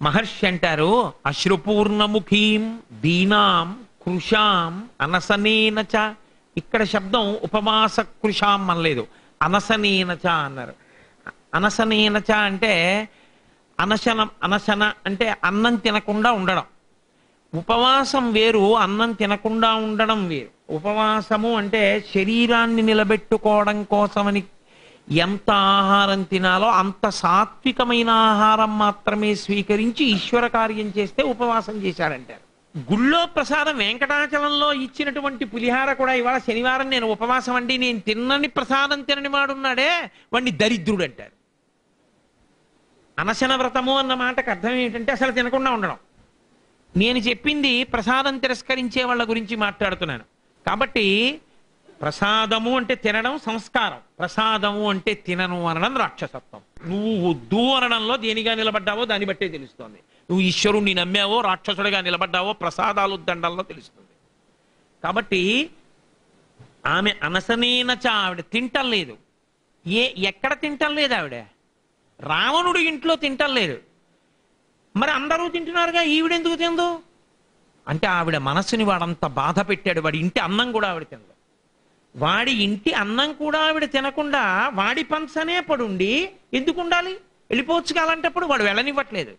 మహర్షి అంటారు అశ్రుపూర్ణముఖీం దీనాం కృషాం అనసనేనచ ఇక్కడ శబ్దం ఉపవాస కృషాం అనలేదు అనసనేనచ అన్నారు అనసనేనచ అంటే అనశనం అనశన అంటే అన్నం తినకుండా ఉండడం ఉపవాసం వేరు అన్నం తినకుండా ఉండడం వేరు ఉపవాసము అంటే శరీరాన్ని నిలబెట్టుకోవడం కోసమని ఎంత ఆహారం తినాలో అంత సాత్వికమైన ఆహారం మాత్రమే స్వీకరించి ఈశ్వర కార్యం చేస్తే ఉపవాసం చేశాడంటారు గుళ్ళో ప్రసాదం వెంకటాచలంలో ఇచ్చినటువంటి పులిహార కూడా ఇవాళ శనివారం నేను ఉపవాసం అండి నేను తిన్నని ప్రసాదం తినని వాడున్నాడే వాడిని దరిద్రుడు అంటారు అనశన వ్రతము అన్న మాటకు అర్థం ఏంటంటే అసలు తినకుండా ఉండడం నేను చెప్పింది ప్రసాదం తిరస్కరించే వాళ్ళ గురించి మాట్లాడుతున్నాను కాబట్టి ప్రసాదము అంటే తినడం సంస్కారం ప్రసాదము అంటే తినను అనడం రాక్షసత్వం నువ్వు వద్దు అనడంలో దేనిగా నిలబడ్డావో దాన్ని బట్టే తెలుస్తోంది నువ్వు ఈశ్వరుణ్ణి నమ్మావో రాక్షసుడిగా నిలబడ్డావో ప్రసాదాలు దండంలో తెలుస్తుంది కాబట్టి ఆమె అనసనేనచ ఆవిడ తింటం లేదు ఏ ఎక్కడ తింటం లేదు ఆవిడ రావణుడు ఇంట్లో తింటం లేదు మరి అందరూ తింటున్నారుగా ఈవిడెందుకు తిందు అంటే ఆవిడ మనస్సుని వాడంత బాధ పెట్టాడు వాడి ఇంటి అన్నం కూడా ఆవిడ తినదు వాడి ఇంటి అన్నం కూడా ఆవిడ తినకుండా వాడి పంచనే పడుండి ఎందుకు ఉండాలి వెళ్ళిపోవచ్చు కాలంటప్పుడు వాడు వెళ్ళనివ్వట్లేదు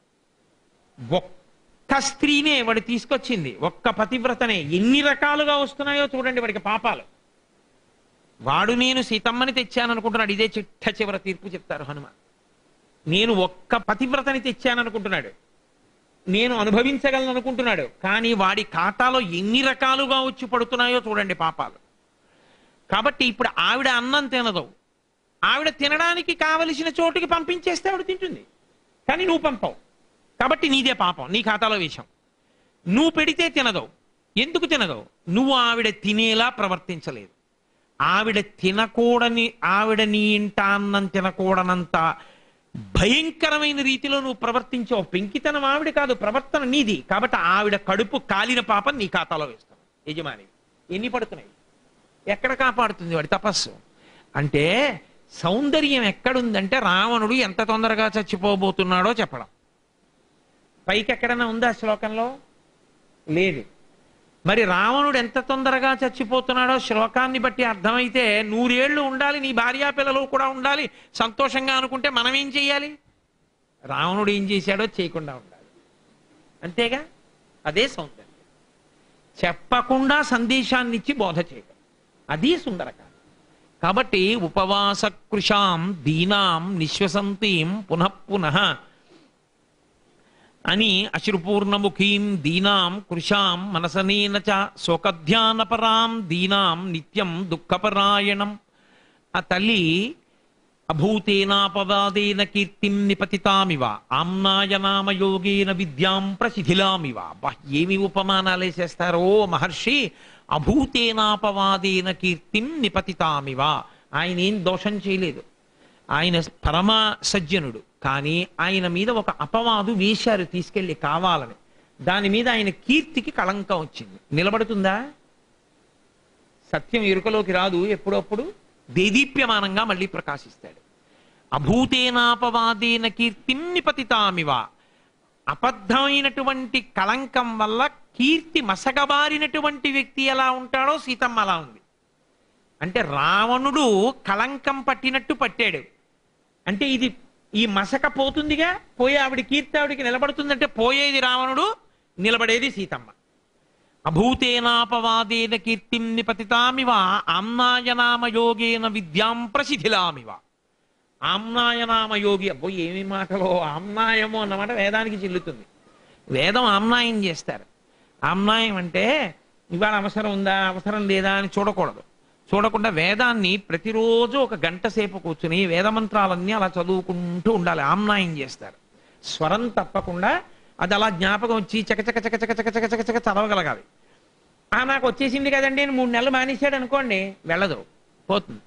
ఒక్క స్త్రీనే వాడు తీసుకొచ్చింది ఒక్క పతివ్రతనే ఎన్ని రకాలుగా వస్తున్నాయో చూడండి వాడికి పాపాలు వాడు నేను సీతమ్మని తెచ్చాననుకుంటున్నాడు ఇదే చిట్ట చివర తీర్పు చెప్తారు హనుమాన్ నేను ఒక్క పతివ్రతని తెచ్చాననుకుంటున్నాడు నేను అనుభవించగలను అనుకుంటున్నాడు కానీ వాడి ఖాతాలో ఎన్ని రకాలుగా వచ్చి పడుతున్నాయో చూడండి పాపాలు కాబట్టి ఇప్పుడు ఆవిడ అన్నం తినదు ఆవిడ తినడానికి కావలసిన చోటుకి పంపించేస్తే ఆవిడ తింటుంది కానీ నువ్వు పంపవు కాబట్టి నీదే పాపం నీ ఖాతాలో వేశాం నువ్వు పెడితే తినదు ఎందుకు తినదు నువ్వు ఆవిడ తినేలా ప్రవర్తించలేదు ఆవిడ తినకూడని ఆవిడ నీ ఇంట అన్నం తినకూడనంత భయంకరమైన రీతిలో నువ్వు ప్రవర్తించావు పెంకితనం ఆవిడ కాదు ప్రవర్తన నీది కాబట్టి ఆవిడ కడుపు కాలిన పాపం నీ ఖాతాలో వేస్తాం యజమాని ఎన్ని పడుతున్నాయి ఎక్కడ కాపాడుతుంది వాడి తపస్సు అంటే సౌందర్యం ఎక్కడుందంటే రావణుడు ఎంత తొందరగా చచ్చిపోబోతున్నాడో చెప్పడం పైకి ఎక్కడైనా ఉందా శ్లోకంలో లేదు మరి రావణుడు ఎంత తొందరగా చచ్చిపోతున్నాడో శ్లోకాన్ని బట్టి అర్థమైతే నూరేళ్లు ఉండాలి నీ భార్యా పిల్లలు కూడా ఉండాలి సంతోషంగా అనుకుంటే మనం ఏం చెయ్యాలి రావణుడు ఏం చేశాడో చేయకుండా ఉండాలి అంతేగా అదే సౌందర్యం చెప్పకుండా సందేశాన్ని ఇచ్చి బోధ చేయడం అది సుందరకాండ కాబట్టి ఉపవాస కృషాం దీనాం నిశ్వసంతీం పునః పునః అని అశ్రుపూర్ణముఖీం దీనాం కృషాం మనసనేన చ శోకధ్యానపరాం దీనాం నిత్యం దుఃఖపరాయణం ఆ తల్లి అభూతేనాపవాదేన కీర్తిం నిపతితామివ ఆమ్నాయ నామయోగేన విద్యాం ప్రశిథిలామివ అబ్బా ఏమి ఉపమానాలే చేస్తారో మహర్షి అభూతేనాపవాదేన కీర్తిం నిపతితామివ ఆయన ఏం దోషం చేయలేదు ఆయన పరమ సజ్జనుడు కానీ ఆయన మీద ఒక అపవాదు వేశారు తీసుకెళ్లి కావాలని దాని మీద ఆయన కీర్తికి కళంకం వచ్చింది నిలబడుతుందా సత్యం ఎరుకలోకి రాదు ఎప్పుడప్పుడు దేదీప్యమానంగా మళ్ళీ ప్రకాశిస్తాడు అభూతేనాపవాదేన కీర్తిం నిపతితామివ అబద్ధమైనటువంటి కళంకం వల్ల కీర్తి మసగబారినటువంటి వ్యక్తి ఎలా ఉంటాడో సీతమ్మ అలా ఉంది అంటే రావణుడు కళంకం పట్టినట్టు పట్టాడు అంటే ఇది ఈ మసక పోతుందిగా పోయి ఆవిడ కీర్తి ఆవిడికి నిలబడుతుందంటే పోయేది రావణుడు నిలబడేది సీతమ్మ అభూతేనాపవాదేన కీర్తిం నిపతితామివ ఆమ్నాయనామ యోగేన విద్యాం ప్రసిధిలామివ ఆమ్నాయనామ యోగి అబ్బో ఏమి మాటలో ఆమ్నాయము అన్నమాట వేదానికి చెల్లుతుంది వేదం ఆమ్నాయం చేస్తారు ఆమ్నాయం అంటే ఇవాళ అవసరం ఉందా అవసరం లేదా అని చూడకూడదు చూడకుండా వేదాన్ని ప్రతిరోజు ఒక గంట సేపు కూర్చుని వేదమంత్రాలన్నీ అలా చదువుకుంటూ ఉండాలి ఆమ్నాయం చేస్తారు స్వరం తప్పకుండా అది అలా జ్ఞాపకం వచ్చి చకచక చక చక చక చక చక చక చదవగలగాలి ఆ నాకు వచ్చేసింది కదండి అని మూడు నెలలు మానేశాడు అనుకోండి వెళ్ళదు పోతుంది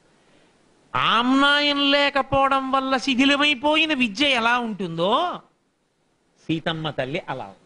ఆమ్నాయం లేకపోవడం వల్ల శిథిలమైపోయిన విద్య ఎలా ఉంటుందో సీతమ్మ తల్లి అలా ఉంది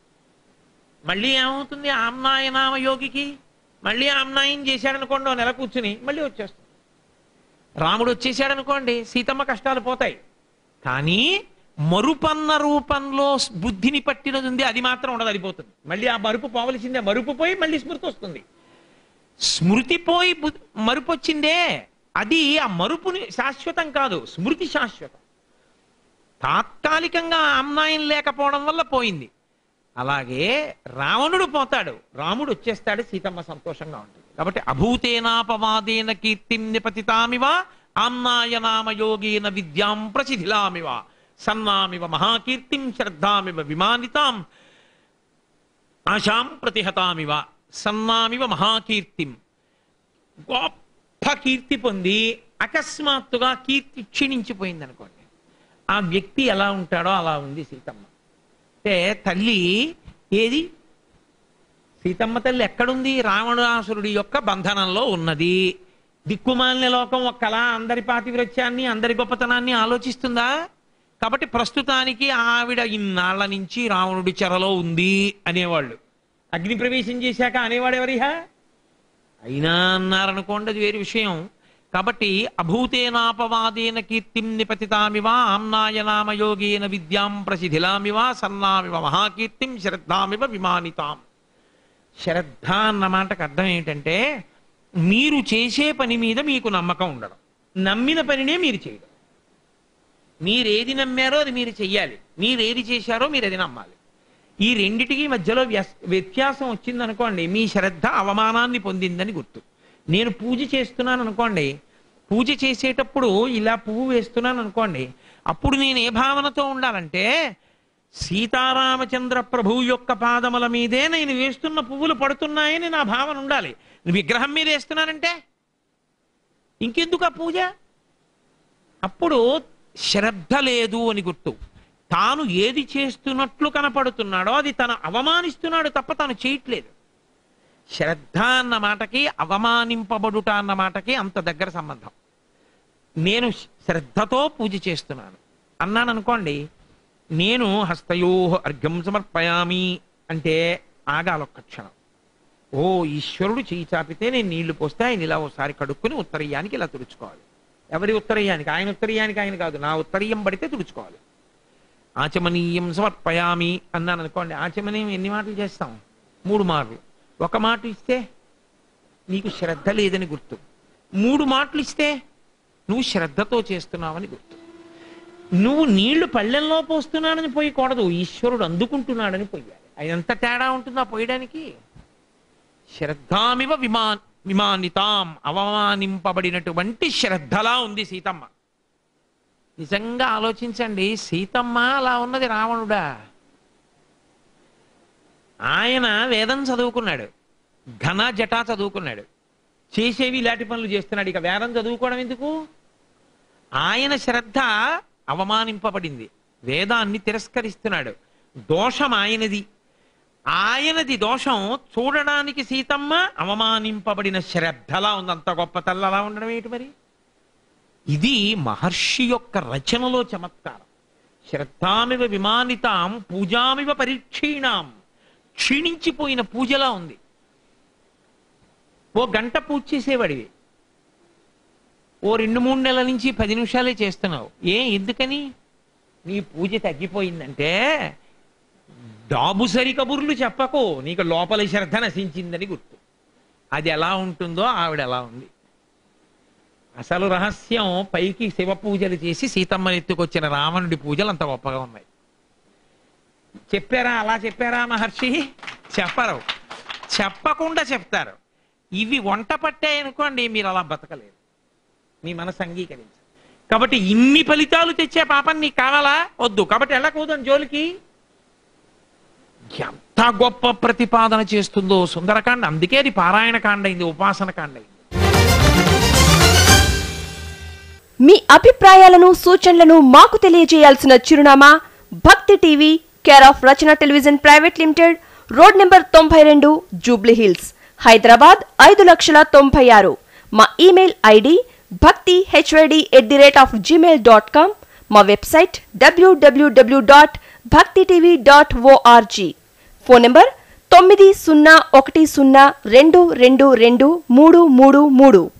మళ్ళీ ఏమవుతుంది ఆమ్నాయనామ యోగికి మళ్ళీ ఆమ్నాయం చేశాడనుకోండి ఓ నెల కూర్చుని మళ్ళీ వచ్చేస్తుంది రాముడు వచ్చేసాడనుకోండి సీతమ్మ కష్టాలు పోతాయి కానీ మరుపన్న రూపంలో బుద్ధిని పట్టినది ఉంది అది మాత్రం ఉండదు అది పోతుంది మళ్ళీ ఆ మరుపు పోవలసిందే మరుపు పోయి మళ్ళీ స్మృతి వస్తుంది స్మృతి పోయి బు- మరుపు వచ్చిందే అది ఆ మరుపుని శాశ్వతం కాదు స్మృతి శాశ్వతం తాత్కాలికంగా ఆమ్నాయం లేకపోవడం వల్ల పోయింది అలాగే రావణుడు పోతాడు రాముడు వచ్చేస్తాడు సీతమ్మ సంతోషంగా ఉంటుంది కాబట్టి అభూతేనాపవాదేన కీర్తిం నిపతితామివ ఆమ్నాయనామయోగేన విద్యాం ప్రసిధిలామివ సన్నామివ మహాకీర్తిం శ్రద్ధామివ విమానితాం ఆశాం ప్రతిహతామివ సన్నామివ మహాకీర్తిం గొప్ప కీర్తి పొంది అకస్మాత్తుగా కీర్తి క్షీణించిపోయింది అనుకోండి ఆ వ్యక్తి ఎలా ఉంటాడో అలా ఉంది సీతమ్మ అంటే తల్లి ఏది సీతమ్మ తల్లి ఎక్కడుంది రావణాసురుడి యొక్క బంధనంలో ఉన్నది దిక్కుమాలిన లోకం ఒక్కలా అందరి పాతివ్రత్యాన్ని అందరి గొప్పతనాన్ని ఆలోచిస్తుందా కాబట్టి ప్రస్తుతానికి ఆవిడ ఇన్నాళ్ల నుంచి రావణుడి చెరలో ఉంది అనేవాళ్ళు అగ్ని ప్రవేశం చేశాక అనేవాడు ఎవరిహా అయినా అన్నారనుకోండి అది వేరు విషయం కాబట్టి అభూతేనాపవాదేన కీర్తిం నిపతితామివ ఆమ్నాయనామయోగేన విద్యాం ప్రసిధిలామివ సన్నామివ మహాకీర్తిం శ్రద్ధామివ విమానితాం శ్రద్ధ అన్న మాటకు అర్థం ఏంటంటే మీరు చేసే పని మీద మీకు నమ్మకం ఉండడం నమ్మిన పనినే మీరు చేయడం మీరేది నమ్మారో అది మీరు చెయ్యాలి మీరేది చేశారో మీరు అది నమ్మాలి ఈ రెండిటికి మధ్యలో వ్యస్- వ్యత్యాసం వచ్చిందనుకోండి మీ శ్రద్ధ అవమానాన్ని పొందిందని గుర్తు నేను పూజ చేస్తున్నాను అనుకోండి పూజ చేసేటప్పుడు ఇలా పువ్వు వేస్తున్నాను అనుకోండి అప్పుడు నేను ఏ భావనతో ఉండాలంటే సీతారామచంద్ర ప్రభు యొక్క పాదముల మీదే నేను వేస్తున్న పువ్వులు పడుతున్నాయని నా భావన ఉండాలి విగ్రహం మీద వేస్తున్నానంటే ఇంకెందుకు ఆ పూజ అప్పుడు శ్రద్ధ లేదు అని గుర్తు తాను ఏది చేస్తున్నట్లు కనపడుతున్నాడో అది తను అవమానిస్తున్నాడు తప్ప తాను చేయట్లేదు శ్రద్ధ అన్న మాటకి అవమానింపబడుట అన్న మాటకి అంత దగ్గర సంబంధం నేను శ్రద్ధతో పూజ చేస్తున్నాను అన్నాను అనుకోండి నేను హస్తయో అర్ఘ్యం సమర్పయామి అంటే ఆగాలి ఒక్క క్షణం ఓ ఈశ్వరుడు చేయి చాపితే నేను నీళ్లు పోస్తే ఆయన ఇలా ఒకసారి కడుక్కుని ఉత్తరీయానికి ఇలా తుడుచుకోవాలి ఎవరి ఉత్తరీయానికి ఆయన ఉత్తరీయానికి ఆయన కాదు నా ఉత్తరీయం పడితే తుడుచుకోవాలి ఆచమనీయం సమర్పయామి అన్నాను అనుకోండి ఆచమనీయం ఎన్ని మాటలు చేస్తాం మూడు మాటలు ఒక మాట ఇస్తే నీకు శ్రద్ధ లేదని గుర్తు మూడు మాటలు ఇస్తే నువ్వు శ్రద్ధతో చేస్తున్నావని గుర్తు నువ్వు నీళ్లు పళ్ళెంలో పోస్తున్నానని పోయకూడదు ఈశ్వరుడు అందుకుంటున్నాడని పోయాలి అది ఎంత తేడా ఉంటుందా పోయడానికి శ్రద్ధామివ విమా విమానితాం అవమానింపబడినటువంటి శ్రద్ధలా ఉంది సీతమ్మ నిజంగా ఆలోచించండి సీతమ్మ అలా ఉన్నది రావణుడా ఆయన వేదం చదువుకున్నాడు ఘన జటా చదువుకున్నాడు చేసేవి ఇలాంటి పనులు చేస్తున్నాడు ఇక వేదం చదువుకోవడం ఎందుకు ఆయన శ్రద్ధ అవమానింపబడింది వేదాన్ని తిరస్కరిస్తున్నాడు దోషం ఆయనది ఆయనది దోషం చూడడానికి సీతమ్మ అవమానింపబడిన శ్రద్ధలా ఉంది అంత గొప్ప తల్లలా ఉండడం ఏంటి మరి ఇది మహర్షి యొక్క రచనలో చమత్కారం శ్రద్ధామివ విమానితాం పూజామివ పరీక్షీణాం క్షీణించిపోయిన పూజలా ఉంది ఓ గంట పూజ చేసేవాడివి ఓ రెండు మూడు నెలల నుంచి పది నిమిషాలే చేస్తున్నావు ఏ ఎందుకని నీ పూజ తగ్గిపోయిందంటే డాబుసరి కబుర్లు చెప్పకు నీకు లోపల శ్రద్ధ నశించిందని గుర్తు అది ఎలా ఉంటుందో ఆవిడ ఎలా ఉంది అసలు రహస్యం పైకి శివ పూజలు చేసి సీతమ్మని ఎత్తుకొచ్చిన రావణుడి పూజలు అంత గొప్పగా ఉన్నాయి చెప్పారా అలా చెప్పారా మహర్షి చెప్పరు చెప్పకుండా చెప్తారు ఇవి వంట పట్టాయనుకోండి మీరు అలా బతకలేరు మీ మనసు అంగీకరించ కాబట్టి ఇన్ని ఫలితాలు తెచ్చే పాపం నీకు కావాలా వద్దు కాబట్టి వెళ్ళకూడదు జోలికి ఎంత గొప్ప ప్రతిపాదన చేస్తుందో సుందరకాండ అందుకే అది పారాయణ కాండ అయింది ఉపాసన కాండ అయింది మీ అభిప్రాయాలను సూచనలను మాకు తెలియజేయాల్సిన చిరునామా Bhakti TV care of Rachana television private limited road number తొంభై రెండు జూబ్లీ హిల్స్ హైదరాబాద్ ఐదు లక్షల తొంభై ఆరు మా email ID Bhakti HYD at the rate of Gmail dot com మా website WWW dot Bhakti TV dot org phone number తొమ్మిది సున్నా ఒకటి సున్నా రెండు రెండు రెండు మూడు మూడు మూడు